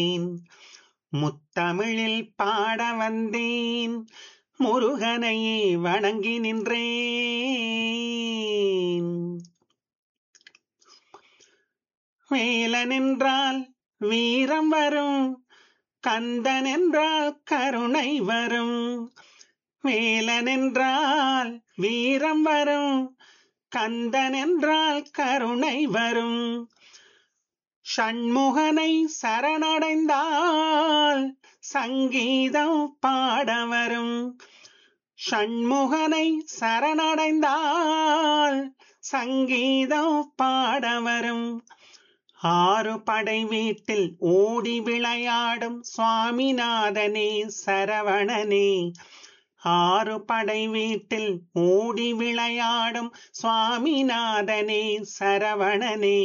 முத்தமிழில் பாட வந்தேன் முருகனையே வணங்கி நின்றேன் வேலனென்றால் வீரம் வரும் கந்தன் என்றால் கருணை வரும் வேலனென்றால் வீரம் வரும் கந்தன் என்றால் கருணை வரும் ஷண்முகனை சரணடைந்தால் சங்கீதம் பாட வரும் ஷண்முகனை சரணடைந்தால் சங்கீதம் பாட வரும் ஆறு படை வீட்டில் ஓடி விளையாடும் சுவாமிநாதனே சரவணனே ஆறு படை வீட்டில் ஓடி விளையாடும் சுவாமிநாதனே சரவணனே